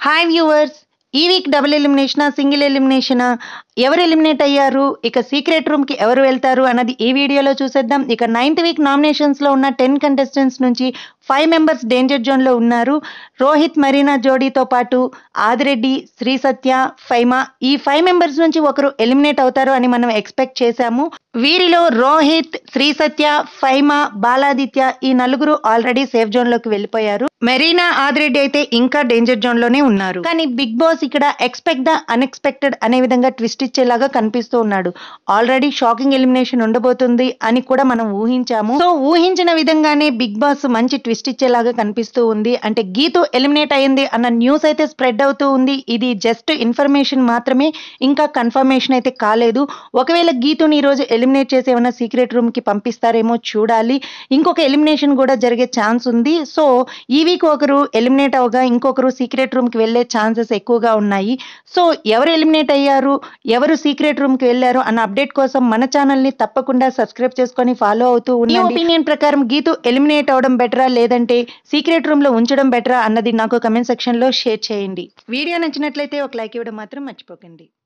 hi viewers ఈ week double ఎలిమినేషనా single ఎలిమినేషనా ఎవరు ఎలిమినేట్ అయ్యారు ఇక సీక్రెట్ రూమ్కి ఎవరు వెళ్తారు అన్నది ఈ వీడియోలో చూసేద్దాం ఇక నైన్త్ వీక్ నామినేషన్స్లో ఉన్న టెన్ కంటెస్టెంట్స్ నుంచి ఫైవ్ మెంబర్స్ డేంజర్ జోన్లో ఉన్నారు రోహిత్ మరీనా జోడీతో పాటు ఆదిరెడ్డి శ్రీ సత్య ఫైమా ఈ ఫైవ్ మెంబర్స్ నుంచి ఒకరు ఎలిమినేట్ అవుతారు అని మనం ఎక్స్పెక్ట్ చేశాము వీరిలో రోహిత్ శ్రీ సత్య ఫైమా బాలాదిత్య ఈ నలుగురు ఆల్రెడీ సేఫ్ జోన్ లోకి వెళ్ళిపోయారు మెరీనా ఆదిరెడ్డి అయితే ఇంకా డేంజర్ జోన్ లోనే ఉన్నారు కానీ బిగ్ బాస్ ఇక్కడ ఎక్స్పెక్ట్ ద అన్ఎక్స్పెక్టెడ్ అనే విధంగా ట్విస్ట్ ఇచ్చేలాగా కనిపిస్తూ ఉన్నాడు ఆల్రెడీ షాకింగ్ ఎలిమినేషన్ ఉండబోతుంది అని కూడా మనం ఊహించాము సో ఊహించిన విధంగానే బిగ్ బాస్ మంచి ట్విస్ట్ ఇచ్చేలాగా కనిపిస్తూ ఉంది అంటే గీతు ఎలిమినేట్ అయింది అన్న న్యూస్ అయితే స్ప్రెడ్ అవుతూ ఉంది ఇది జస్ట్ ఇన్ఫర్మేషన్ మాత్రమే ఇంకా కన్ఫర్మేషన్ అయితే కాలేదు ఒకవేళ గీతుని ఈ రోజు ఎలిమినేట్ చేసి ఏమైనా సీక్రెట్ రూమ్ కి పంపిస్తారేమో చూడాలి ఇంకొక ఎలిమినేషన్ కూడా జరిగే ఛాన్స్ ఉంది సో ఈ వీక్ ఒకరు ఎలిమినేట్ అవగా ఇంకొకరు సీక్రెట్ రూమ్ కి వెళ్ళే ఛాన్సెస్ ఎక్కువగా ఉన్నాయి సో ఎవరు ఎలిమినేట్ అయ్యారు ఎవరు సీక్రెట్ రూమ్ కి వెళ్ళారు అన్న అప్డేట్ కోసం మన ఛానల్ ని తప్పకుండా సబ్స్క్రైబ్ చేసుకొని ఫాలో అవుతూ ఉండండి ఒపీనియన్ ప్రకారం గీతు ఎలిమినేట్ అవడం బెటరా లేదంటే సీక్రెట్ రూమ్ లో ఉంచడం బెటరా అన్నది నాకు కమెంట్ సెక్షన్ లో షేర్ చేయండి వీడియో నచ్చినట్లయితే ఒక లైక్ ఇవ్వడం మాత్రం మర్చిపోకండి